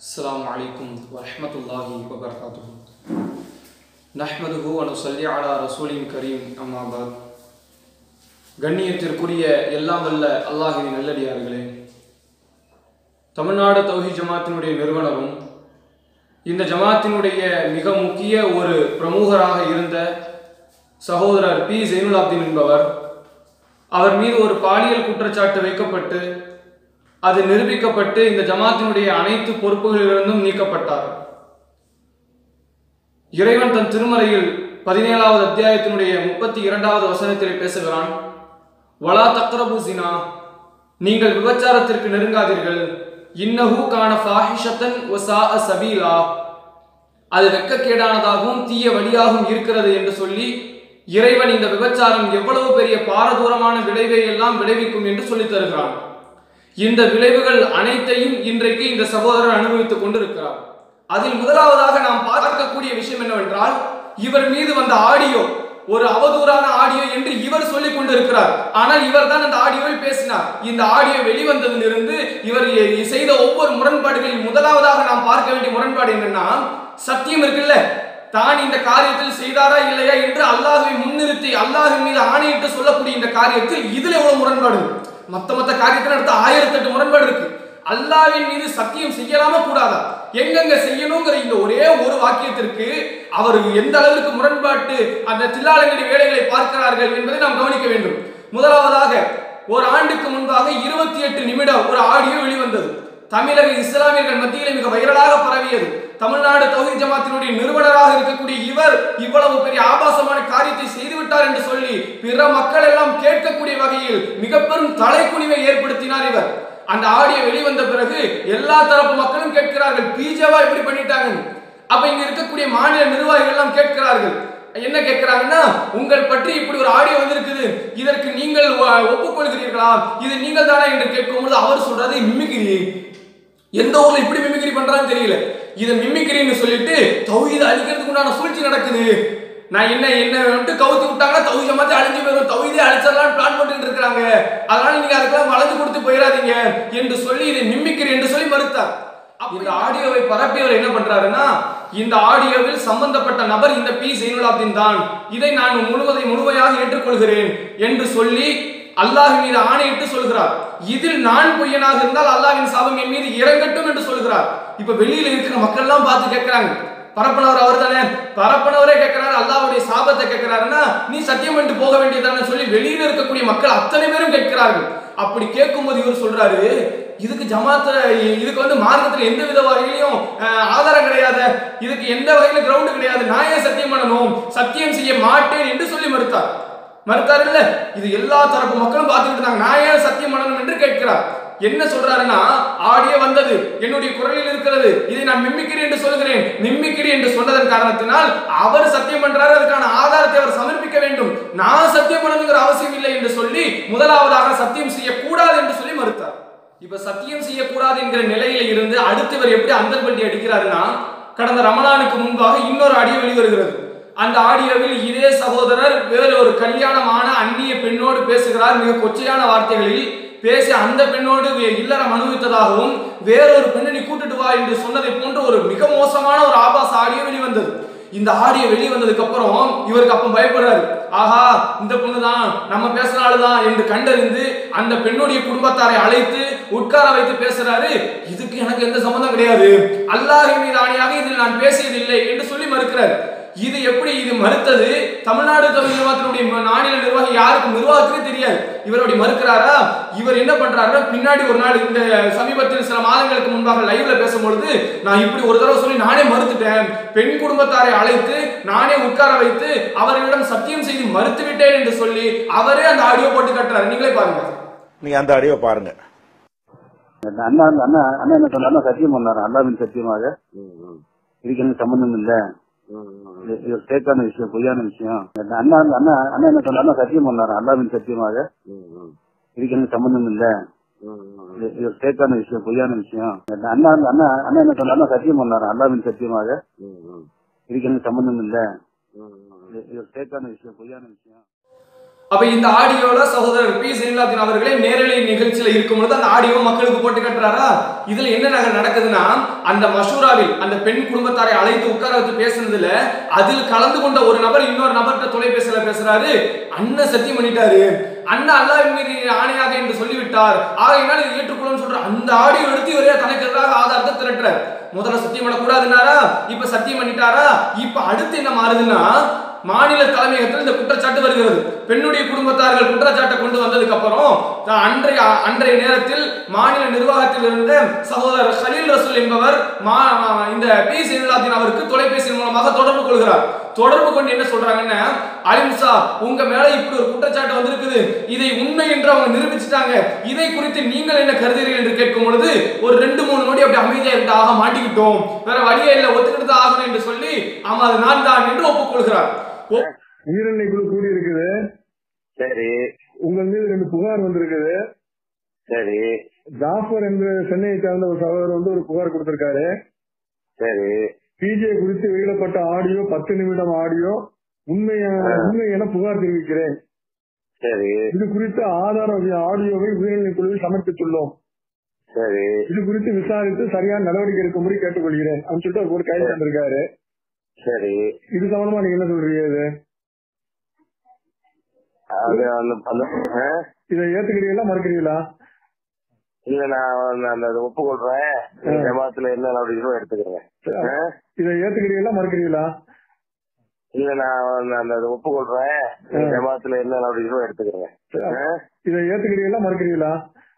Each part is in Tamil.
السلام عليكم ورحمة الله وبركاته نحمده ونصلي على رسول كريم أما بعد கண்ணியத்திற்குரிய எல்லாம் வல்ல அல்லாஹின் நல்லடியார்களே தமிழ்நாடு தௌஹி ஜமாத்தினுடைய நிறுவனரும் இந்த ஜமாத்தினுடைய மிக முக்கிய ஒரு பிரமுகராக இருந்த சகோதரர் பி ஜெயினுலாப்தீன் என்பவர் அவர் மீது ஒரு பாலியல் குற்றச்சாட்டு வைக்கப்பட்டு அது நிரூபிக்கப்பட்டு இந்த ஜமாத்தினுடைய அனைத்து பொறுப்புகளிலிருந்தும் நீக்கப்பட்டார் இறைவன் தன் திருமறையில் பதினேழாவது அத்தியாயத்தினுடைய முப்பத்தி இரண்டாவது வசனத்திலே பேசுகிறான் வலா தக்ரபு ஜினா நீங்கள் விபச்சாரத்திற்கு நெருங்காதீர்கள் இன்னஹு கான ஃபாஹிஷத்தன் ஒசா சபீலா அது வெட்கக்கேடானதாகவும் தீய வழியாகவும் இருக்கிறது என்று சொல்லி இறைவன் இந்த விபச்சாரம் எவ்வளவு பெரிய பாரதூரமான விளைவை எல்லாம் விளைவிக்கும் என்று சொல்லித் தருகிறான் இந்த விளைவுகள் அனைத்தையும் இன்றைக்கு இந்த சகோதரர் அனுபவித்துக் கொண்டிருக்கிறார் அதில் முதலாவதாக நாம் பார்க்கக்கூடிய விஷயம் என்னவென்றால் இவர் மீது வந்த ஆடியோ ஒரு அவதூறான ஆடியோ என்று இவர் சொல்லிக் கொண்டிருக்கிறார் ஆனால் இவர் தான் அந்த ஆடியோவில் பேசினார் இந்த ஆடியோ வெளிவந்ததிலிருந்து இவர் செய்த ஒவ்வொரு முரண்பாடுகளில் முதலாவதாக நாம் பார்க்க வேண்டிய முரண்பாடு என்னன்னா சத்தியம் இருக்குல்ல தான் இந்த காரியத்தில் செய்தாரா இல்லையா என்று அல்லாஹுவை முன்னிறுத்தி அல்லாஹின் மீது ஆணையிட்டு சொல்லக்கூடிய இந்த காரியத்தில் இதுல எவ்வளவு முரண்பாடு மத்த மத்த காரியத்தில் அடுத்த ஆயிரத்தி எட்டு முரண்பாடு இருக்கு அல்லாவின் மீது சத்தியம் செய்யலாமா கூடாதா எங்கெங்க செய்யணுங்கிற இந்த ஒரே ஒரு வாக்கியத்திற்கு அவர் எந்த அளவிற்கு முரண்பாட்டு அந்த தில்லாலங்கடி வேலைகளை பார்க்கிறார்கள் என்பதை நாம் கவனிக்க வேண்டும் முதலாவதாக ஒரு ஆண்டுக்கு முன்பாக இருபத்தி எட்டு நிமிடம் ஒரு ஆடியோ வெளிவந்தது தமிழக இஸ்லாமியர்கள் மத்தியிலே மிக வைரலாக பரவியது தமிழ்நாடு தௌஹி ஜமாத்தினுடைய நிறுவனராக இருக்கக்கூடிய இவர் இவ்வளவு பெரிய ஆபாசமான காரியத்தை செய்துவிட்டார் என்று சொல்லி பிற மக்கள் எல்லாம் கேட்கக்கூடிய வகையில் மிக பெரும் தலைக்குனிவை ஏற்படுத்தினார் இவர் அந்த ஆடியோ வெளிவந்த பிறகு எல்லா தரப்பு மக்களும் கேட்கிறார்கள் பிஜேவா இப்படி பண்ணிட்டாங்க அப்ப இங்க இருக்கக்கூடிய மாநில நிர்வாகிகள் எல்லாம் கேட்கிறார்கள் என்ன கேட்கிறாங்கன்னா உங்கள் பற்றி இப்படி ஒரு ஆடியோ வந்திருக்குது இதற்கு நீங்கள் ஒப்புக்கொள்கிறீர்களா இது நீங்கள் தானே என்று கேட்கும்போது அவர் சொல்றது மிமிகிரி எந்த ஊர்ல இப்படி மிமிகிரி பண்றான்னு தெரியல இதை மிமிக்கிரின்னு சொல்லிட்டு தௌஹீத அழிக்கிறதுக்கு உண்டான சூழ்ச்சி நடக்குது நான் என்ன என்ன வந்துட்டு கவுத்தி விட்டாங்கன்னா தௌஹீத மாதிரி அழிஞ்சு போயிடும் தௌஹீதே அழிச்சிடலாம் பிளான் பண்ணிட்டு இருக்காங்க அதனால நீங்க அதுக்கெல்லாம் வளைஞ்சு கொடுத்து போயிடாதீங்க என்று சொல்லி இதை மிமிக்கிரி என்று சொல்லி மறுத்தார் இந்த ஆடியோவை பரப்பியவர் என்ன பண்றாருன்னா இந்த ஆடியோவில் சம்பந்தப்பட்ட நபர் இந்த பி ஜெயினுலாப்தீன் தான் இதை நான் முழுவதை முழுமையாக ஏற்றுக்கொள்கிறேன் என்று சொல்லி அல்லாஹ் மீது ஆணையிட்டு சொல்கிறார் இதில் நான் பொய்யனாக இருந்தால் அல்லாஹ்வின் சாபம் என் மீது இறங்கட்டும் என்று சொல்கிறார் இப்ப வெளியில இருக்கிற மக்கள் எல்லாம் பார்த்து கேட்கிறாங்க பரப்பனவர் அவர் தானே பரப்பனவரே கேட்கிறாரு அல்லாவுடைய சாபத்தை கேட்கிறாருன்னா நீ சத்தியம் பண்ணிட்டு போக வேண்டியதானே சொல்லி வெளியில இருக்கக்கூடிய மக்கள் அத்தனை பேரும் கேட்கிறார்கள் அப்படி கேட்கும்போது இவர் சொல்றாரு இதுக்கு ஜமாத்துல இதுக்கு வந்து மார்க்கத்துல எந்த வித வகையிலையும் ஆதாரம் கிடையாது இதுக்கு எந்த வகையில கிரவுண்ட் கிடையாது நான் ஏன் சத்தியம் பண்ணணும் சத்தியம் செய்ய மாட்டேன் என்று சொல்லி மறுத்தார் மறுத்தார் இல்ல இது எல்லா தரப்பு மக்களும் பார்த்துக்கிட்டு இருந்தாங்க நான் ஏன் சத்தியம் பண்ணணும் என்று கேட்கிறார் என்ன சொல்றாருன்னா ஆடியோ வந்தது என்னுடைய குரலில் இருக்கிறது இதை நான் மிம்மிக்கிறேன் என்று சொல்கிறேன் மிம்மிக்கிறி என்று சொன்னதன் காரணத்தினால் அவர் சத்தியம் பண்றாரு அதுக்கான ஆதாரத்தை அவர் சமர்ப்பிக்க வேண்டும் நான் சத்தியம் பண்ணணுங்கிற அவசியம் இல்லை என்று சொல்லி முதலாவதாக சத்தியம் செய்யக்கூடாது என்று சொல்லி மறுத்தார் இப்ப சத்தியம் செய்யக்கூடாது என்கிற நிலையில இருந்து அடுத்து இவர் எப்படி அந்தர்பண்டி அடிக்கிறாருன்னா கடந்த ரமணானுக்கு முன்பாக இன்னொரு ஆடியோ வெளிவருகிறது அந்த ஆடியோவில் இதே சகோதரர் வேறு ஒரு கல்யாணமான அந்நிய பெண்ணோடு பேசுகிறார் மிக கொச்சையான வார்த்தைகளில் பேசி அந்த பெண்ணோடு இல்லறம் அனுபவித்ததாகவும் வேறொரு பெண்ணை நீ கூட்டிட்டு வா என்று சொன்னதை போன்ற ஒரு மிக மோசமான ஒரு ஆபாச ஆடியோ வெளிவந்தது இந்த ஆடியோ வெளிவந்ததுக்கு அப்புறம் இவருக்கு அப்ப பயப்படுறாரு ஆஹா இந்த பொண்ணு தான் நம்ம பேசுறாளுதான் என்று கண்டறிந்து அந்த பெண்ணுடைய குடும்பத்தாரை அழைத்து உட்கார வைத்து பேசுறாரு இதுக்கு எனக்கு எந்த சம்பந்தம் கிடையாது அல்லாஹ் மீது ஆணையாக இதில் நான் பேசியதில்லை என்று சொல்லி மறுக்கிறார் இது எப்படி இது மறுத்தது தமிழ்நாடு தமிழ் நிர்வாகத்தினுடைய மாநில நிர்வாகி யாருக்கு நிர்வாகத்துக்கு தெரியாது இவருடைய மறுக்கிறாரா இவர் என்ன பண்றாருன்னா பின்னாடி ஒரு நாள் இந்த சமீபத்தில் சில மாதங்களுக்கு முன்பாக லைவ்ல பேசும்பொழுது நான் இப்படி ஒரு தடவை சொல்லி நானே மறுத்துட்டேன் பெண் குடும்பத்தாரை அழைத்து நானே உட்கார வைத்து அவர்களிடம் சத்தியம் செய்து மறுத்து விட்டேன் என்று சொல்லி அவரே அந்த ஆடியோ போட்டு கட்டுறாரு நீங்களே பாருங்க நீங்க அந்த ஆடியோ பாருங்க அண்ணா அண்ணா அண்ணா என்ன சொன்ன அண்ணா சத்தியம் பண்ணாரு அல்லாவின் சத்தியமாக இதுக்கு எனக்கு சம்பந்தம் இல்ல இது இது ஒரு ஃபேக்கான விஷயம் பொய்யான விஷயம் அண்ணா அண்ணா அண்ணா என்ன சொன்ன அண்ணா சத்தியம் பண்ணாரு அல்லாவின் சத்தியமாக இதுக்கு எனக்கு சம்பந்தம் இல்ல இது இது ஒரு ஃபேக்கான விஷயம் பொய்யான விஷயம் அண்ணா அண்ணா அண்ணா என்ன சொன்ன அண்ணா சத்தியம் பண்ணாரு அல்லாவின் சத்தியமாக இதுக்கு எனக்கு சம்பந்தம் இல்ல இது இது ஒரு ஃபேக்கான விஷயம் பொய்யான விஷயம் அப்ப இந்த ஆடியோல சகோதரர் பி சீனிலாத்தின் அவர்களே நேரலை நிகழ்ச்சியில இருக்கும் பொழுது அந்த ஆடியோ மக்களுக்கு போட்டு கட்டுறாரா இதுல என்ன நகர் நடக்குதுன்னா அந்த மஷூராவில் அந்த பெண் குடும்பத்தாரை அழைத்து உட்கார வச்சு பேசுனதுல அதில் கலந்து கொண்ட ஒரு நபர் இன்னொரு நபர்கிட்ட தொலைபேசியில பேசுறாரு அண்ணன் சத்தியம் பண்ணிட்டாரு அண்ணன் அல்லாஹ் மீது ஆணையாக என்று சொல்லிவிட்டார் ஆகையினால் இதை ஏற்றுக்கொள்ளும் சொல்ற அந்த ஆடியோ எடுத்து இவரே தனக்கு எதிராக ஆதாரத்தை திரட்டுறார் முதல்ல சத்தியம் பண்ணக்கூடாதுன்னாரா இப்ப சத்தியம் பண்ணிட்டாரா இப்ப அடுத்து என்ன மாறுதுன்னா மாநில தலைமையகத்தில் இந்த குற்றச்சாட்டு வருகிறது பெண்ணுடைய குடும்பத்தார்கள் குற்றச்சாட்டை கொண்டு வந்ததுக்கு அப்புறம் தான் அன்றைய அன்றைய நேரத்தில் மாநில நிர்வாகத்தில் இருந்த சகோதரர் ஹலீல் ரசூல் என்பவர் மா- மா- இந்த பி சீனிலாத்தின் அவருக்கு தொலைபேசி மூலமாக தொடர்பு கொள்கிறார் தொடர்பு கொண்டு என்ன சொல்றாங்கன்னா அலிம்சா உங்க மேல இப்படி ஒரு குற்றச்சாட்டு வந்திருக்குது இதை உண்மை என்று அவங்க நிரூபிச்சிட்டாங்க இதை குறித்து நீங்கள் என்ன கருதுகிறீர்கள் என்று கேட்கும் பொழுது ஒரு ரெண்டு மூணு நொடி அப்படி அமைதியா இருந்து ஆக மாட்டிக்கிட்டோம் வேற வழியே இல்லை ஒத்துக்கிட்டு தான் ஆகணும் என்று சொல்லி ஆமா அது நான் தான் என்று ஒப்புக்கொள்கிறார் ஒப்- உயிரிழந்த குழு கூடி இருக்குது சரி உங்கள் மீது ரெண்டு புகார் வந்திருக்குது சரி ஜாஃபர் என்று சென்னையை சேர்ந்த ஒரு சகோதரர் வந்து ஒரு புகார் கொடுத்திருக்காரு சரி பிஜே குறித்து வெளியிடப்பட்ட ஆடியோ பத்து நிமிடம் ஆடியோ உண்மையான உண்மை என புகார் தெரிவிக்கிறேன் சரி இது குறித்து ஆதார ஆடியோவை உயர்நிலை குழுவில் சமர்ப்பித்துள்ளோம் சரி இது குறித்து விசாரித்து சரியான நடவடிக்கை எடுக்கும்படி கேட்டுக்கொள்கிறேன் அப்படின்னு சொல்லிட்டு அவர் ஒரு கைது வந்திருக்காரு சரி இது சம்பந்தமா நீங்க என்ன சொல்றீங்க இது அது அந்த அந்த ஆ? இதை ஏத்துக்கிறீங்களா மறுக்கிறீங்களா இல்ல நான் அந்த- அந்த அதை ஒப்புக்கொள்றேன் ஜமாத்துல என்ன நடவடிக்கைகளோ எடுத்துக்கிறேன் ஆ? இதை ஏத்துக்கிறீங்களா மறுக்கிறீங்களா இல்ல நான் அந்த- அந்த அதை ஒப்புக்கொள்றேன் ஜமாத்துல என்ன நடவடிக்கைகளோ எடுத்துக்கிறேன் ஆ? இதை ஏத்துக்கிறீங்களா மறுக்கிறீங்களா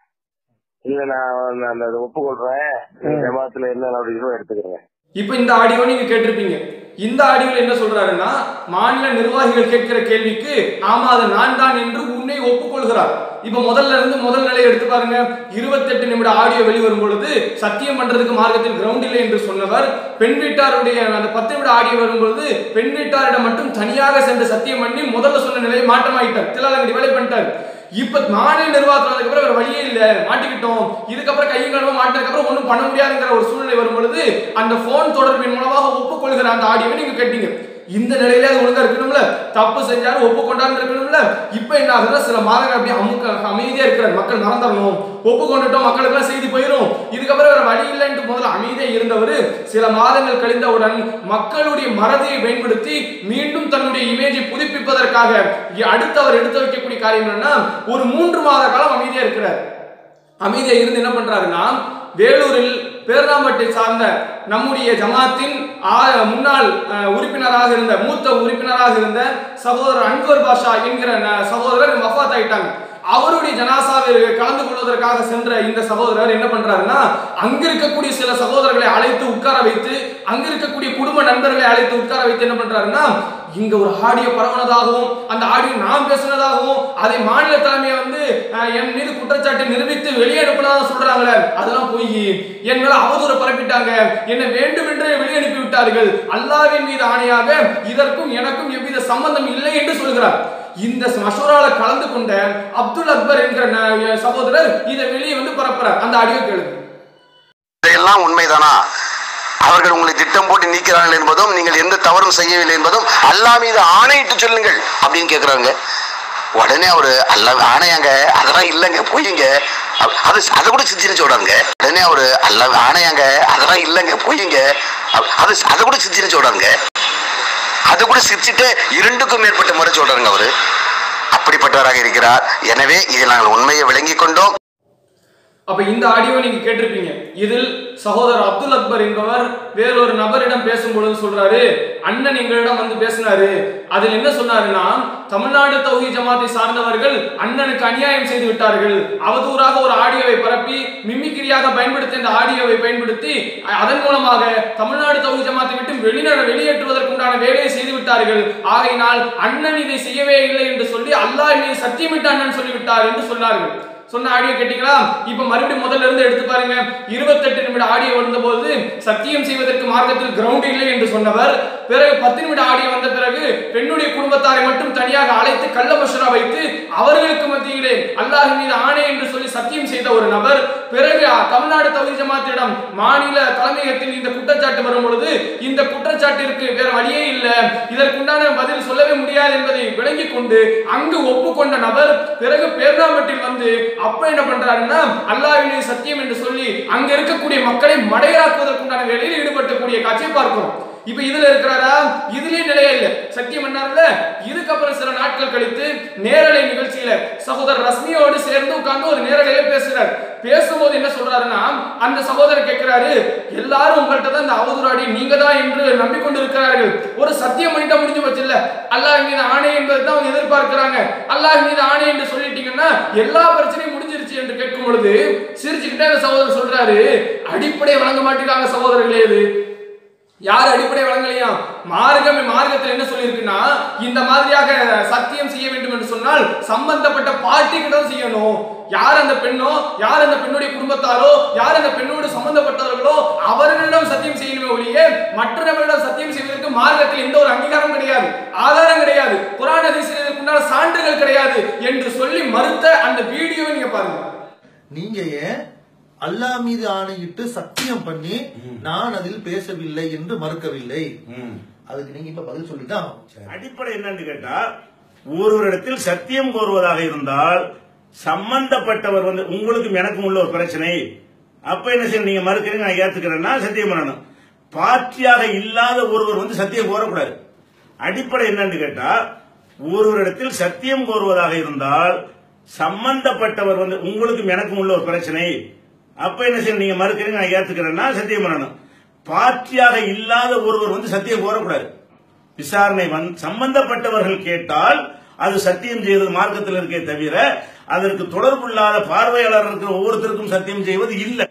இல்ல நான் அந்த- அந்த அதை ஒப்புக்கொள்றேன் ஜமாத்துல என்ன நடவடிக்கைகளோ எடுத்துக்கிறேன் இப்ப இந்த ஆடியோ நீங்க கேட்டிருப்பீங்க இந்த ஆடியோல என்ன சொல்றாருன்னா மாநில நிர்வாகிகள் கேட்கிற கேள்விக்கு ஆமா அது நான் தான் என்று உன்னை ஒப்புக்கொள்கிறார் இப்ப முதல்ல இருந்து முதல் நிலையை எடுத்து பாருங்க 28 நிமிட ஆடியோ வெளிவரும் பொழுது சத்தியம் பண்றதுக்கு மார்க்கத்தில் கிரவுண்ட் இல்லை என்று சொன்னவர் பெண் வீட்டாருடைய அந்த பத்து நிமிட ஆடியோ வரும்பொழுது பெண் வீட்டாரிடம் மட்டும் தனியாக சென்று சத்தியம் பண்ணி முதல்ல சொன்ன நிலையை மாற்றமாயிட்டார் தில்லாலங்கடி வேலை பண்ணிட்டார் இப்ப மாநில நிர்வாகத்துக்கு அப்புறம் வேற வழியே இல்ல மாட்டிக்கிட்டோம் இதுக்கப்புறம் கையும் கழுவ மாட்டினதுக்கு அப்புறம் ஒண்ணும் பண்ண முடியாதுங்கிற ஒரு சூழ்நிலை வரும் பொழுது அந்த போன் தொடர்பின் மூலமாக ஒப்புக்கொள்கிற அந்த ஆடியோவை நீங்க கேட்டீங்க இந்த நிலையில அது ஒழுங்கா இருக்கணும்ல தப்பு செஞ்சாலும் ஒப்புக்கொண்டான்னு இருக்கணும்ல இப்ப என்ன ஆகுதுன்னா சில மாதங்கள் அப்படியே அமுக்க அமைதியா இருக்கிறார் மக்கள் மறந்துடணும் ஒப்புக்கொண்டுட்டோம் மக்களுக்கு எல்லாம் செய்தி போயிடும் இதுக்கப்புறம் வேற வழி இல்லைன்ட்டு முதல்ல அமைதியா இருந்தவர் சில மாதங்கள் கழிந்தவுடன் மக்களுடைய மறதியை பயன்படுத்தி மீண்டும் தன்னுடைய இமேஜை புதுப்பிப்பதற்காக இ- அடுத்து அவர் எடுத்து வைக்கக்கூடிய காரியம் என்னன்னா ஒரு மூன்று மாத காலம் அமைதியா இருக்கிறார் அமைதியா இருந்து என்ன பண்றாருன்னா வேலூரில் பேர்ணாம்பட்டை சார்ந்த நம்முடைய ஜமாத்தின் ஆ- முன்னாள் அஹ், உறுப்பினராக இருந்த மூத்த உறுப்பினராக இருந்த சகோதரர் அன்வர் பாஷா என்கிற ந- சகோதரர் வஃபாத் ஆயிட்டாங்க அவருடைய ஜனாசாவில் கலந்து கொள்வதற்காக சென்ற இந்த சகோதரர் என்ன பண்றாருன்னா அங்க இருக்கக்கூடிய சில சகோதரர்களை அழைத்து உட்கார வைத்து அங்க இருக்கக்கூடிய குடும்ப நண்பர்களை அழைத்து உட்கார வைத்து என்ன பண்றாருன்னா இங்க ஒரு ஆடியோ பரவனதாகவும் அந்த ஆடியோ நான் பேசுனதாகவும் அதை மாநில தலைமையை வந்து அஹ், என் மீது குற்றச்சாட்டை நிரூபித்து வெளியே அனுப்பினதாக சொல்றாங்களே அதெல்லாம் போய் என் மேல அவதூறு பரப்பிட்டாங்க என்னை வேண்டுமென்றே வெளியே அனுப்பி விட்டார்கள் அல்லாவின் மீது ஆணையாக இதற்கும் எனக்கும் எவ்வித சம்பந்தம் இல்லை என்று சொல்கிறார் இந்த மஷூரால கலந்து கொண்ட அப்துல் அக்பர் என்கிற ந- சகோதரர் இதை வெளியே வந்து பரப்புறார் அந்த ஆடியோ கேளுங்க இதையெல்லாம் உண்மைதானா அவர்கள் உங்களை திட்டம் போட்டு நீக்கிறார்கள் என்பதும் நீங்கள் எந்த தவறும் செய்யவில்லை என்பதும் அல்லாஹ் மீது ஆணையிட்டு சொல்லுங்கள் அப்படின்னு கேக்குறாங்க உடனே அவரு அல்ல ஆணையாங்க அதெல்லாம் இல்லைங்க பொய்யுங்க அப்- அது அதை கூட சிரிச்சு சொல்றாங்க உடனே அவரு அல்ல ஆணையாங்க அதெல்லாம் இல்லைங்க பொய்யுங்க அப்- அது அதை கூட சிரிச்சு சொல்றாங்க அது கூட சிரிச்சுட்டு இரண்டுக்கும் மேற்பட்ட முறை சொல்றாங்க அவரு அப்படிப்பட்டவராக இருக்கிறார் எனவே இதில் நாங்கள் உண்மையை விளங்கி கொண்டோம் அப்ப இந்த ஆடியோ நீங்க கேட்டிருப்பீங்க இதில் சகோதரர் அப்துல் அக்பர் என்பவர் வேறொரு நபரிடம் பேசும்பொழுது சொல்றாரு அண்ணன் எங்களிடம் வந்து பேசினாரு அதில் என்ன சொன்னாருன்னா தமிழ்நாடு தௌஹி ஜமாத்தை சார்ந்தவர்கள் அண்ணனுக்கு அநியாயம் செய்து விட்டார்கள் அவதூறாக ஒரு ஆடியோவை பரப்பி மிமிக்கிரியாக பயன்படுத்தி இந்த ஆடியோவை பயன்படுத்தி அ- அதன் மூலமாக தமிழ்நாடு தௌஹி ஜமாத்தை விட்டு வெளிநட வெளியேற்றுவதற்குண்டான வேலையை செய்து விட்டார்கள் ஆகையினால் அண்ணன் இதை செய்யவே இல்லை என்று சொல்லி அல்லாஹ் மீது சத்தியமிட்டு அண்ணன் சொல்லிவிட்டார் என்று சொன்னார்கள் சொன்ன ஆடியோ கேட்டீங்களா இப்ப மறுபடியும் முதல்ல இருந்து எடுத்து பாருங்க இருபத்தெட்டு நிமிட ஆடியோ வந்தபோது சத்தியம் செய்வதற்கு மார்க்கத்தில் கிரவுண்ட் இல்லை என்று சொன்னவர் பிறகு பத்து நிமிட ஆடியோ வந்த பிறகு பெண்ணுடைய குடும்பத்தாரை மட்டும் தனியாக அழைத்து கள்ள மஷரா வைத்து அவர்களுக்கு மத்தியிலே அல்லாஹ் மீது ஆணை என்று சொல்லி சத்தியம் செய்த ஒரு நபர் பிறகு தமிழ்நாடு தகுதி ஜமாத்திடம் மாநில தலைமையகத்தில் இந்த குற்றச்சாட்டு வரும் பொழுது இந்த குற்றச்சாட்டிற்கு வேற வழியே இல்ல இதற்குண்டான பதில் சொல்லவே முடியாது என்பதை விளங்கிக் கொண்டு அங்கு ஒப்புக்கொண்ட நபர் பிறகு பேர்ணாம்பட்டில் வந்து அப்ப என்ன பண்றாருன்னா அல்லாஹ்வினை சத்தியம் என்று சொல்லி அங்க இருக்கக்கூடிய மக்களை மடையராக்குவதற்குண்டான வேலையில் ஈடுபட்டக்கூடிய காட்சியை பார்க்கிறோம் இப்ப இதுல இருக்கிறாரா இதுலயே நிலைய இல்ல சத்தியம் பண்ணார்ல இதுக்கப்புறம் சில நாட்கள் கழித்து நேரலை நிகழ்ச்சியில சகோதரர் ரஸ்மியோடு சேர்ந்து உட்கார்ந்து ஒரு நேரலையில பேசுறார் பேசும்போது என்ன சொல்றாருன்னா அந்த சகோதரர் கேட்கிறாரு எல்லாரும் உங்கள்கிட்ட தான் இந்த அவதூறாடி நீங்க தான் என்று நம்பிக்கொண்டு இருக்கிறார்கள் ஒரு சத்தியம் பண்ணிட்டா முடிஞ்சு போச்சு இல்ல அல்லாஹ் மீது ஆணை என்பது தான் அவங்க எதிர்பார்க்கிறாங்க அல்லாஹ் மீது ஆணை என்று சொல்லிட்டீங்கன்னா எல்லா பிரச்சனையும் முடிஞ்சிருச்சு என்று கேட்கும் பொழுது சிரிச்சுக்கிட்டே அந்த சகோதரர் சொல்றாரு அடிப்படை வழங்க மாட்டேங்காங்க சகோதரர்களே இது யார் அடிப்படை வழங்கலையா மார்க்கம் மார்க்கத்தில் என்ன சொல்லியிருக்குன்னா இந்த மாதிரியாக சத்தியம் செய்ய வேண்டும் என்று சொன்னால் சம்பந்தப்பட்ட பார்ட்டி கிட்ட தான் செய்யணும் யார் அந்த பெண்ணோ யார் அந்த பெண்ணுடைய குடும்பத்தாரோ யார் அந்த பெண்ணோடு சம்பந்தப்பட்டவர்களோ அவர்களிடம் சத்தியம் செய்யணுமே ஒழிய மற்ற நபரிடம் சத்தியம் செய்வதற்கு மார்க்கத்தில் எந்த ஒரு அங்கீகாரம் கிடையாது ஆதாரம் கிடையாது குரான் ஹதீஸில் இதற்குண்டான சான்றுகள் கிடையாது என்று சொல்லி மறுத்த அந்த வீடியோவை நீங்க பாருங்க நீங்க ஏன் அல்லாஹ் மீது ஆணையிட்டு சத்தியம் பண்ணி நான் அதில் பேசவில்லை என்று மறுக்கவில்லை அதுக்கு நீங்க இப்ப பதில் சொல்லிதான் ஆகணும். சரி. அடிப்படை என்னன்னு கேட்டா ஒருவரிடத்தில் சத்தியம் கோருவதாக இருந்தால் சம்பந்தப்பட்டவர் வந்து உங்களுக்கும் எனக்கும் உள்ள ஒரு பிரச்சனை அப்ப என்ன செய்யணும் நீங்க மறுக்கிறீங்க நான் ஏத்துக்கிறேன்னா சத்தியம் பண்ணணும் பார்ட்டியாக இல்லாத ஒருவர் வந்து சத்தியம் கோரக்கூடாது அடிப்படை என்னன்னு கேட்டா ஒருவரிடத்தில் சத்தியம் கோருவதாக இருந்தால் சம்பந்தப்பட்டவர் வந்து உங்களுக்கும் எனக்கும் உள்ள ஒரு பிரச்சனை அப்ப என்ன செய்யணும் நீங்க மறுக்கிறீங்க நான் ஏத்துக்கிறேன்னா சத்தியம் பண்ணணும் பார்ட்டியாக இல்லாத ஒருவர் வந்து சத்தியம் கோரக்கூடாது விசாரணை வந் சம்பந்தப்பட்டவர்கள் கேட்டால் அது சத்தியம் செய்வது மார்க்கத்தில் இருக்கே தவிர அதற்கு தொடர்புள்ளாத பார்வையாளர் இருக்கிற ஒவ்வொருத்தருக்கும் சத்தியம் செய்வது இல்லை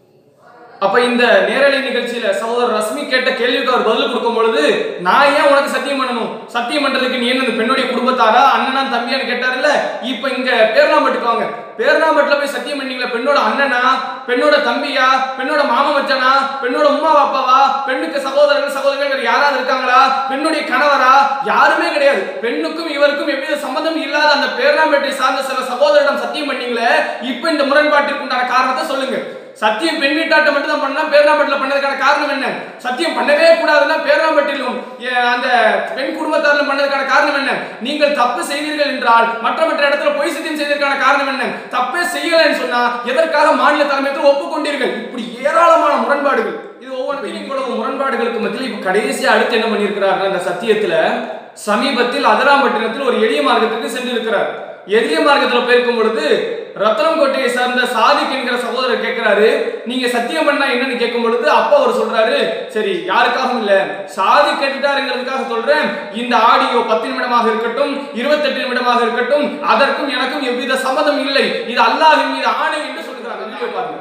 அப்ப இந்த நேரலை நிகழ்ச்சியில சகோதரர் ரஸ்மி கேட்ட கேள்விக்கு அவர் பதில் கொடுக்கும் பொழுது நான் ஏன் உனக்கு சத்தியம் பண்ணணும் சத்தியம் பண்றதுக்கு நீ என்ன இந்த பெண்ணுடைய குடும்பத்தாரா அண்ணனா தம்பியான்னு கேட்டாருல்ல இப்ப இங்க பேர்ணாம்பட்டுக்கு வாங்க பேர்ணாம்பட்டுல போய் சத்தியம் பண்ணீங்களா பெண்ணோட அண்ணனா பெண்ணோட தம்பியா பெண்ணோட மாமா மச்சானா பெண்ணோட உமா அப்பாவா பெண்ணுக்கு சகோதரர்கள் சகோதரர்கள் வேற யாராவது இருக்காங்களா பெண்ணுடைய கணவரா யாருமே கிடையாது பெண்ணுக்கும் இவருக்கும் எவ்வித சம்பந்தம் இல்லாத அந்த பேர்ணாம்பேட்டை சார்ந்த சில சகோதரிடம் சத்தியம் பண்ணீங்களே இப்ப இந்த முரண்பாட்டிற்கு உண்டான காரணத்தை சொல்லுங்க சத்தியம் பெண் வீட்டாட்ட மட்டும் தான் பண்ணா பேர்ணாம்பட்டில் பண்ணதுக்கான காரணம் என்ன சத்தியம் பண்ணவே கூடாதுன்னா பேர்ணாம்பட்டிலும் ஏ, அந்த பெண் குடும்பத்தாரிலும் பண்ணதுக்கான காரணம் என்ன நீங்கள் தப்பு செய்தீர்கள் என்றால் மற்ற மற்ற இடத்துல பொய் சத்தியம் செய்ததற்கான காரணம் என்ன தப்பே செய்யலைன்னு சொன்னா எதற்காக மாநில தலைமையத்தில் ஒப்புக்கொண்டீர்கள் இப்படி ஏராளமான முரண்பாடுகள் இது ஒவ்வொன்றையும் இவ்வளவு முரண்பாடுகளுக்கு மத்தியில் இப்ப கடைசியா அடுத்து என்ன பண்ணியிருக்கிறார் அந்த சத்தியத்துல சமீபத்தில் அதராம்பட்டினத்தில் ஒரு எளிய மார்க்கத்துக்கு சென்றிருக்கிறார் எளிய மார்க்கத்துல போயிருக்கும் பொழுது ரத்தனங்கோட்டையை சார்ந்த சாதிக் என்கிற சகோதரர் கேட்கிறாரு நீங்க சத்தியம் பண்ணா என்னன்னு கேட்கும் பொழுது அப்பா அவர் சொல்றாரு சரி யாருக்காகவும் இல்ல சாதி கேட்டுட்டாருங்கிறதுக்காக சொல்றேன் இந்த ஆடியோ பத்து நிமிடமாக இருக்கட்டும் இருபத்தெட்டு நிமிடமாக இருக்கட்டும் அதற்கும் எனக்கும் எவ்வித சம்மதம் இல்லை இது அல்லாஹின் மீது ஆணை என்று சொல்லுகிறாங்க வீடியோ பாருங்க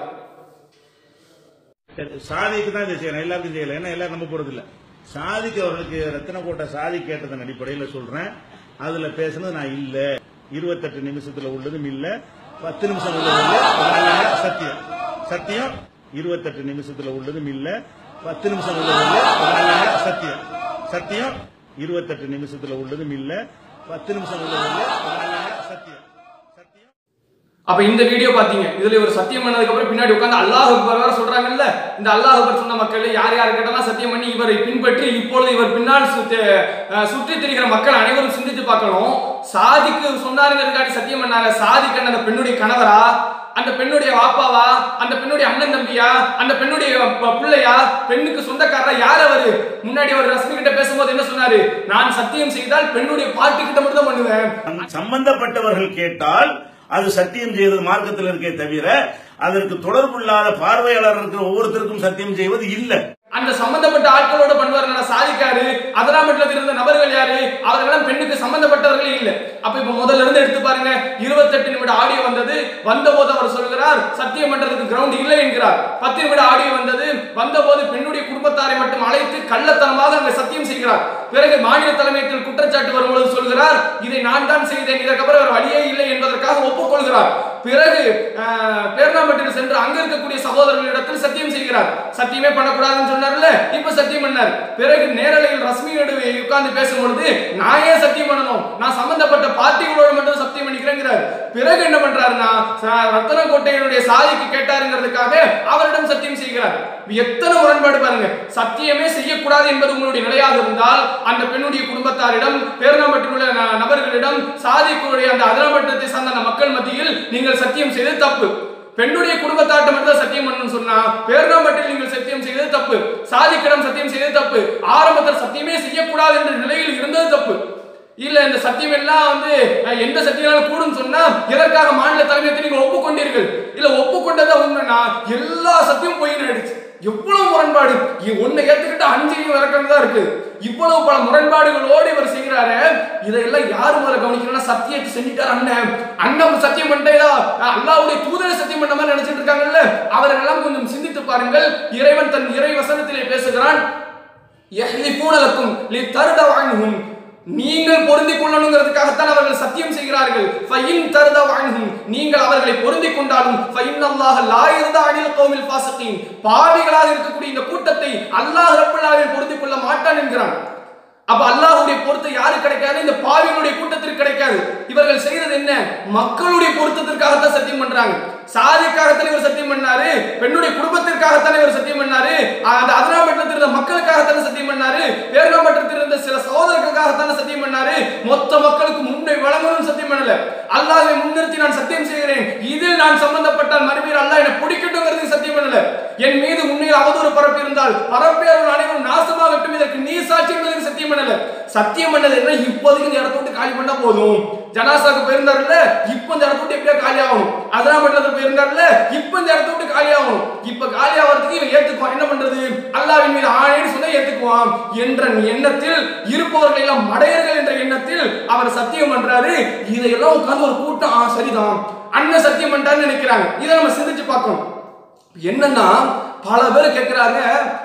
சாதிக்கு தான் இதை செய்யணும் எல்லாருக்கும் செய்யல ஏன்னா எல்லாரும் நம்ப போறது இல்ல சாதிக்கு அவர்களுக்கு ரத்தின கோட்டை சாதி கேட்டதன் அடிப்படையில் சொல்றேன் அதுல பேசுனது நான் இல்ல இருபத்தெட்டு நிமிஷத்துல உள்ளதும் இல்ல பத்து நிமிஷம் உள்ளதும் இல்ல அதனால சத்தியம் சத்தியம் இருபத்தெட்டு நிமிஷத்துல உள்ளதும் இல்ல பத்து நிமிஷம் உள்ளதும் இல்ல அதனால சத்தியம் சத்தியம் இருபத்தெட்டு நிமிஷத்துல உள்ளதும் இல்ல பத்து நிமிஷம் உள்ளதும் இல்ல அதனால சத்தியம் சத்தியம் அப்ப இந்த வீடியோ பாத்தீங்க இதுல ஒரு சத்தியம் பண்ணதுக்கு அப்புறம் பின்னாடி உட்கார்ந்து அல்லாஹ் அக்பர் வேற சொல்றாங்கல்ல இந்த அல்லாஹ் அக்பர் சொன்ன மக்கள் யார் யார் கிட்டலாம் சத்தியம் பண்ணி இவரை பின்பற்றி இப்பொழுது இவர் பின்னால் சுத்தி அஹ், சுற்றித் திரிகிற மக்கள் அனைவரும் சிந்தித்து பார்க்கணும் சாதிக்கு சொன்னாருங்கிறதுக்காடி சத்தியம் பண்ணாங்க சாதிக்கு அந்த பெண்ணுடைய கணவரா அந்த பெண்ணுடைய வாப்பாவா அந்த பெண்ணுடைய அண்ணன் தம்பியா அந்த பெண்ணுடைய ப- பிள்ளையா பெண்ணுக்கு சொந்தக்காரரா யார் அவரு முன்னாடி அவர் ரஷ்மி கிட்ட பேசும்போது என்ன சொன்னாரு நான் சத்தியம் செய்தால் பெண்ணுடைய பாட்டு கிட்ட மட்டும் தான் பண்ணுவேன் சம்பந்தப்பட்டவர்கள் கேட்டால் அது சத்தியம் செய்வது மார்க்கத்தில் இருக்கே தவிர அதற்கு தொடர்புள்ளாத பார்வையாளர் இருக்கிற ஒவ்வொருத்தருக்கும் சத்தியம் செய்வது இல்லை அந்த சம்பந்தப்பட்ட ஆட்களோட பண்ணுவார் சாதிக்காரு அதராமட்டில் இருந்த நபர்கள் யாரு அவர்களெல்லாம் பெண்ணுக்கு சம்பந்தப்பட்டவர்களே இல்ல அப்ப இப்ப முதல்ல இருந்து எடுத்து பாருங்க இருபத்தெட்டு நிமிட ஆடியோ வந்தது வந்தபோது அவர் சொல்கிறார் சத்தியம் பண்றதுக்கு கிரவுண்ட் இல்லை என்கிறார் பத்து நிமிட ஆடியோ வந்தது வந்தபோது பெண்ணுடைய குடும்பத்தாரை மட்டும் அழைத்து கள்ளத்தனமாக அங்க சத்தியம் செய்கிறார் பிறகு மாநில தலைமையத்தில் குற்றச்சாட்டு வரும்பொழுது சொல்கிறார் இதை நான் தான் செய்தேன் இதற்கப்புறம் வேற வழியே இல்லை என்பதற்காக ஒப்புக்கொள்கிறார் பிறகு அஹ், பேர்ணாம்பட்டியில் சென்று அங்க இருக்கக்கூடிய சகோதரர்களிடத்தில் சத்தியம் செய்கிறார் சத்தியமே பண்ணக்கூடாதுன்னு சொன்னார்ல இப்ப சத்தியம் பண்ணார் பிறகு நேரலையில் ரஸ்மியோடு உட்கார்ந்து பேசும் பொழுது நான் ஏன் சத்தியம் பண்ணணும் நான் சம்பந்தப்பட்ட பார்ட்டிகளோட மட்டும் சத்தியம் பண்ணிக்கிறேங்கிறார் பிறகு என்ன பண்றாருன்னா ச- ரத்தனக்கோட்டையினுடைய சாதிக்கு கேட்டாருங்கிறதுக்காக அவரிடம் சத்தியம் செய்கிறார் எத்தனை முரண்பாடு பாருங்க சத்தியமே செய்யக்கூடாது என்பது உங்களுடைய நிலையாக இருந்தால் அந்த பெண்ணுடைய குடும்பத்தாரிடம் பேரணாம்பட்டில் உள்ள ந- நபர்களிடம் சாதிக்குடைய அந்த அதனமட்டத்தை சார்ந்த அந்த மக்கள் மத்தியில் நீங்கள் சத்தியம் செய்தது தப்பு பெண்ணுடைய குடும்பத்தார்ட்ட மட்டும் தான் சத்தியம் பண்ணணும்னு சொன்னா பேரணாம்பட்டில் நீங்கள் சத்தியம் செய்தது தப்பு சாதிக்கிடம் சத்தியம் செய்தது தப்பு ஆரம்பத்தில் சத்தியமே செய்யக்கூடாது என்ற நிலையில் இருந்தது தப்பு இல்ல இந்த சத்தியம் எல்லாம் வந்து அஹ், எந்த சத்தியனாலும் கூடும் சொன்னா எதற்காக மாநில தலைமையத்தை நீங்க ஒப்புக்கொண்டீர்கள் இல்ல ஒப்புக்கொண்டதா உண்மைனா எல்லா சத்தியம் பொய் ஆயிடுச்சு எவ்வளவு முரண்பாடு இ- ஒண்ணை ஏத்துக்கிட்டு அஞ்சையும் இறக்கிறது தான் இருக்கு இவ்வளவு பல முரண்பாடுகளோடு இவர் செய்கிறாரு இதையெல்லாம் யார் முதல்ல கவனிக்கணும்னா சத்தியத்தை செஞ்சுட்டார் அண்ணன் அண்ணன் சத்தியம் பண்ணிட்டா அல்லாவுடைய தூதரை சத்தியம் பண்ண மாதிரி நினைச்சிட்டு இருக்காங்கல்ல அவர்களெல்லாம் கொஞ்சம் சிந்தித்து பாருங்கள் இறைவன் தன் இறை வசனத்திலே பேசுகிறான் யஹ்லிஃபூன லக்கும் லிதர்தவ் அன்ஹும் நீங்கள் பொருந்திக் கொள்ளணுங்கிறதுக்காகத்தான் அவர்கள் சத்தியம் செய்கிறார்கள் ஃபைன் தர்தவ் அன்ஹும் நீங்கள் அவர்களை பொருந்திக் கொண்டாலும் ஃபைன் அல்லாஹ் லா யர்தா அனில் கௌமில் ஃபாசிகீன் பாவிகளாக இருக்கக்கூடிய இந்த கூட்டத்தை அல்லாஹ் ரப்பல் ஆலமீன் பொருந்திக் கொள்ள மாட்டான் என்கிறான் அப்ப அல்லாஹ்வுடைய பொருத்தம் யாருக்கு கிடைக்காது இந்த பாவிகளுடைய கூட்டத்திற்கு கிடைக்காது இவர்கள் செய்தது என்ன மக்களுடைய பொருத்தத்திற்காகத்தான் சத்தியம் பண்றாங்க சாதிக்காகத்தான் இவர் சத்தியம் பண்ணாரு பெண்ணுடைய குடும்பத்திற்காகத்தான் இவர் சத்தியம் பண்ணாரு அந்த அதனாமட்டத்தில் இருந்த மக்களுக்காகத்தானே சத்தியம் பண்ணாரு பேரணாமட்டத்தில் இருந்த சில சகோதரர்களுக்காகத்தானே சத்தியம் பண்ணாரு மொத்த மக்களுக்கு முன்னே வழங்கணும்னு சத்தியம் பண்ணல அல்லாஹ்வை முன்னிறுத்தி நான் சத்தியம் செய்கிறேன் இதில் நான் சம்பந்தப்பட்டால் மறுபடியும் அல்லாஹ் என்னை பிடிக்கட்டுங்கிறது சத்தியம் பண்ணல என் மீது உண்மையில் அவதூறு பரப்பி இருந்தால் பரப்பியவர்கள் அனைவரும் நாசமாகட்டும் இதற்கு நீ சாட்சி என்பதற்கு சத்தியம் பண்ணல சத்தியம் பண்ணது என்ன இப்போதைக்கு இந்த இடத்த விட்டு காலி பண்ணா போதும் ஜனாசாக்கு போயிருந்தாருல்ல இப்ப இந்த இடத்த விட்டு எப்படியா காலி ஆகணும் அதெல்லாம் மண்டலத்தில் போயிருந்தாருல்ல இப்ப இந்த இடத்த விட்டு காலி ஆகணும் இப்ப காலி ஆகிறதுக்கு இவன் ஏத்துக்குவான் என்ன பண்றது அல்லாவின் மீது ஆணைன்னு சொன்னா ஏத்துக்குவான் என்ற எண்ணத்தில் இருப்பவர்கள் எல்லாம் மடையர்கள் என்ற எண்ணத்தில் அவர் சத்தியம் பண்றாரு இதையெல்லாம் உட்கார்ந்து ஒரு கூட்டம் ஆ சரிதான் அண்ணன் சத்தியம் பண்ணிட்டாருன்னு நினைக்கிறாங்க இதை நம்ம சிந்திச்சு பார்க்கணும் என்னன்னா பல பேர் கேட்கிறாங்க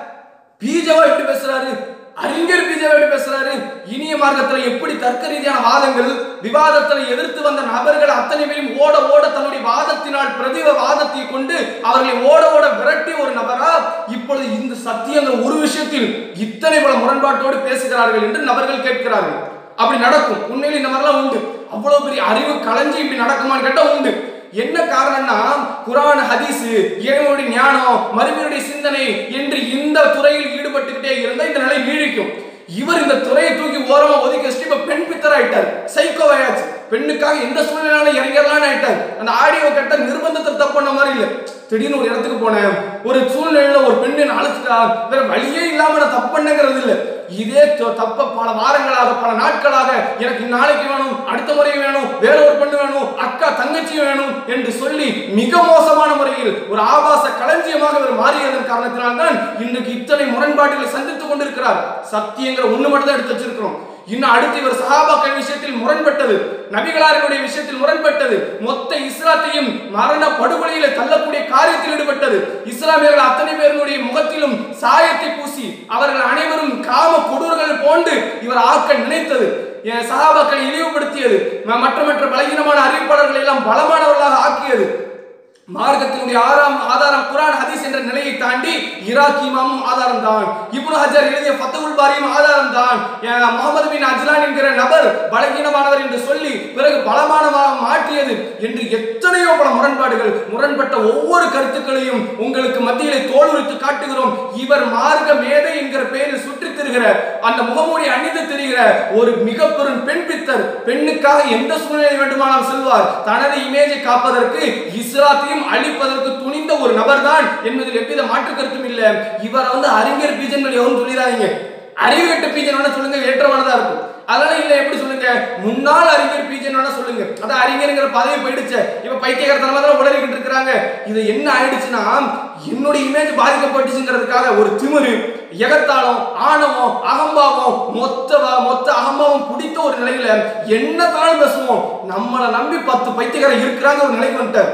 பீஜவா எப்படி பேசுறாரு அறிஞர் பீஜவா எப்படி பேசுறாரு இனிய மார்க்கத்துல எப்படி தர்க்க ரீதியான வாதங்கள் விவாதத்துல எதிர்த்து வந்த நபர்கள் அத்தனை பேரும் ஓட ஓட தன்னுடைய வாதத்தினால் பிரதிவ வாதத்தை கொண்டு அவர்களை ஓட ஓட விரட்டி ஒரு நபரா இப்பொழுது இந்த சத்தியங்கள் ஒரு விஷயத்தில் இத்தனை பல முரண்பாட்டோடு பேசுகிறார்கள் என்று நபர்கள் கேட்கிறார்கள் அப்படி நடக்கும் உண்மையில் இந்த மாதிரிலாம் உண்டு அவ்வளவு பெரிய அறிவு கலைஞ்சி இப்படி நடக்குமான்னு கேட்டா உண்டு என்ன காரணம்னா குரான் ஹதீஸ் இறைவனுடைய ஞானம் மறுமையுடைய சிந்தனை என்று இந்த துறையில் ஈடுபட்டுக்கிட்டே இருந்தா இந்த நிலை நீடிக்கும் இவர் இந்த துறையை தூக்கி ஓரமா ஒதுக்கி வச்சுட்டு இப்ப பெண் பித்தர் ஆயிட்டார் சைக்கோ ஆயாச்சு பெண்ணுக்காக எந்த சூழ்நிலையாலும் இறங்கிடலாம்னு ஆயிட்டார் அந்த ஆடியோ கட்ட நிர்பந்தத்தை தப்பு பண்ண மாதிரி இல்ல திடீர்னு ஒரு இடத்துக்கு போனேன் ஒரு சூழ்நிலையில ஒரு பெண்ணை நான் அழைச்சிட்டா வேற வழியே இல்லாம நான் தப்பு பண்ணுங்கிறது இல்ல இதே த- தப்ப பல வாரங்களாக பல நாட்களாக எனக்கு நாளைக்கு வேணும் அடுத்த முறை வேணும் வேற ஒரு பெண்ணு வேணும் அக்கா தங்கச்சி வேணும் என்று சொல்லி மிக மோசமான முறையில் ஒரு ஆபாச களஞ்சியமாக இவர் மாறியதன் காரணத்தினால்தான் இன்றைக்கு இத்தனை முரண்பாடுகளை சந்தித்துக் கொண்டிருக்கிறார் சத்தியங்கிற ஒண்ணு மட்டும் தான் எடுத்து வச்சிருக்கிறோம் இன்னும் அடுத்து இவர் சஹாபாக்கள் விஷயத்தில் முரண்பட்டது நபிகளாரினுடைய விஷயத்தில் முரண்பட்டது மொத்த இஸ்லாத்தையும் மரண படுகொலையில தள்ளக்கூடிய காரியத்தில் ஈடுபட்டது இஸ்லாமியர்கள் அத்தனை பேருடைய முகத்திலும் சாயத்தை பூசி அவர்கள் அனைவரும் காம கொடூர்கள் போன்று இவர் ஆக்க நினைத்தது என் சகாபாக்களை இழிவுபடுத்தியது ம- மற்ற மற்ற பலகீனமான அறிவிப்பாளர்களை எல்லாம் பலமானவர்களாக ஆக்கியது மார்க்கத்தினுடைய ஆறாம் ஆதாரம் குரான் ஹதீஸ் என்ற நிலையை தாண்டி ஈராக் இமாமும் ஆதாரம் தான் இப்னு ஹஜர் எழுதிய ஃபத்தகுல் பாரியும் ஆதாரம் தான் முகமது பின் அஜ்லான் என்கிற நபர் பலகீனமானவர் என்று சொல்லி பிறகு பலமானமாக மாற்றியது என்று எத்தனையோ பல முரண்பாடுகள் முரண்பட்ட ஒவ்வொரு கருத்துக்களையும் உங்களுக்கு மத்தியிலே தோலுரித்து காட்டுகிறோம் இவர் மார்க்க மேதை என்கிற பெயரில் சுற்றித் திரிகிற அந்த முகமூடி அணிந்து திரிகிற ஒரு மிக பெரும் பெண் பித்தர் பெண்ணுக்காக எந்த சூழ்நிலை வேண்டுமானாலும் செல்வார் தனது இமேஜை காப்பதற்கு இஸ்லாத்தையும் அழிப்பதற்கு துணிந்த ஒரு நபர் தான் என்பதில் எவ்வித மாற்று கருத்தும் இல்ல இவர் வந்து அறிஞர் பீஜன் எவரும் சொல்லிடாதீங்க அறிவு கட்ட பீஜன் வேணா சொல்லுங்க ஏற்றமானதா இருக்கும் அதனால இல்ல எப்படி சொல்லுங்க முன்னாள் அறிஞர் பீஜன் வேணா சொல்லுங்க அதான் அறிஞருங்கிற பதவி போயிடுச்சு இப்ப பைத்தியகாரத்தனமா தான் உளறிக்கிட்டு இருக்கிறாங்க இது என்ன ஆயிடுச்சுன்னா என்னுடைய இமேஜ் பாதிக்கப்பட்டுச்சுங்கிறதுக்காக ஒரு திமிரு எகத்தாளம் ஆணவம் அகம்பாவம் மொத்த வ- மொத்த அகம்பாவம் பிடித்த ஒரு நிலையில என்ன பேசுவோம் நம்மளை நம்பி பத்து பைத்தியக்காரன் இருக்கிறாங்க ஒரு நிலைக்கு வந்துட்டார்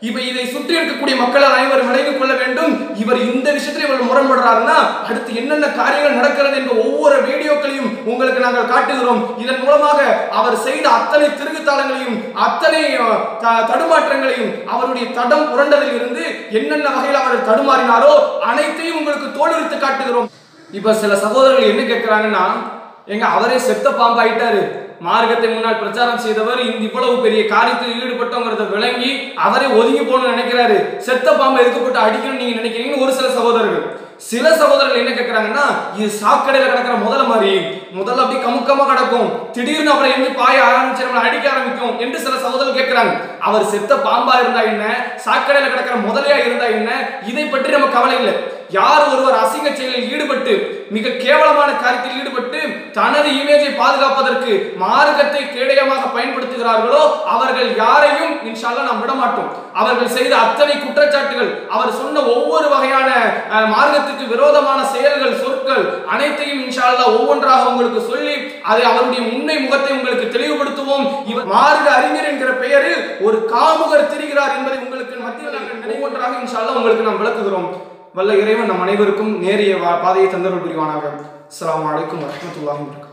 இப்ப இதை சுற்றி இருக்கக்கூடிய மக்கள் அனைவரும் விளைந்து கொள்ள வேண்டும் இவர் இந்த விஷயத்தில் இவர் முரண்படுறாருன்னா அடுத்து என்னென்ன காரியங்கள் நடக்கிறது என்ற ஒவ்வொரு வீடியோக்களையும் உங்களுக்கு நாங்கள் காட்டுகிறோம் இதன் மூலமாக அவர் செய்த அத்தனை திருகுத்தாளங்களையும் அத்தனை அஹ், த- தடுமாற்றங்களையும் அவருடைய தடம் புரண்டதில் இருந்து என்னென்ன வகையில் அவர் தடுமாறினாரோ அனைத்தையும் உங்களுக்கு தோலுரித்து காட்டுகிறோம் இப்ப சில சகோதரர்கள் என்ன கேட்கிறாங்கன்னா எங்க அவரே செத்த பாம்பாயிட்டாரு மார்க்கத்தை முன்னால் பிரச்சாரம் செய்தவர் இந்த இவ்வளவு பெரிய காரியத்தில் ஈடுபட்டோங்கிறத விளங்கி அவரே ஒதுங்கி போகணும்னு நினைக்கிறாரு செத்த பாம்பை எதுக்கு போட்டு அடிக்கணும்னு நீங்க நினைக்கிறீங்கன்னு ஒரு சில சகோதரர்கள் சில சகோதரர்கள் என்ன கேட்கறாங்கன்னா இது சாக்கடையில கிடக்கிற முதல்ல மாதிரி முதல்ல அப்படியே கமுக்கமா கிடக்கும் திடீர்னு அப்புறம் எங்க பாய ஆரம்பிச்சு நம்மளை அடிக்க ஆரம்பிக்கும் என்று சில சகோதரர்கள் கேட்கிறாங்க அவர் செத்த பாம்பா இருந்தா என்ன சாக்கடையில கிடக்கிற முதலையா இருந்தா என்ன இதை பற்றி நம்ம கவலை இல்லை யார் ஒருவர் அசிங்க செயலில் ஈடுபட்டு மிக கேவலமான காரியத்தில் ஈடுபட்டு தனது இமேஜை பாதுகாப்பதற்கு மார்க்கத்தை கேடயமாக பயன்படுத்துகிறார்களோ அவர்கள் யாரையும் இன்ஷால்லா நாம் விட மாட்டோம் அவர்கள் செய்த அத்தனை குற்றச்சாட்டுகள் அவர் சொன்ன ஒவ்வொரு வகையான அஹ், மார்க்கத்துக்கு விரோதமான செயல்கள் சொற்கள் அனைத்தையும் இன்ஷால்லா ஒவ்வொன்றாக உங்களுக்கு சொல்லி அதை அவருடைய உண்மை முகத்தை உங்களுக்கு தெளிவுபடுத்துவோம் இவர் மார்க்க அறிஞர் என்கிற பெயரில் ஒரு காமுகர் திரிகிறார் என்பதை உங்களுக்கு மத்தியில் நாங்கள் ஒவ்வொன்றாக இன்ஷால்லா உங்களுக்கு நாம் விளக்குகிறோம் வல்ல இறைவன் நம் அனைவருக்கும் நேரிய வா- பாதையை தந்தருள் புரிவானாக அஸ்ஸலாமு அலைக்கும் வரஹ்மத்துல்லாஹி வபரகாத்துஹு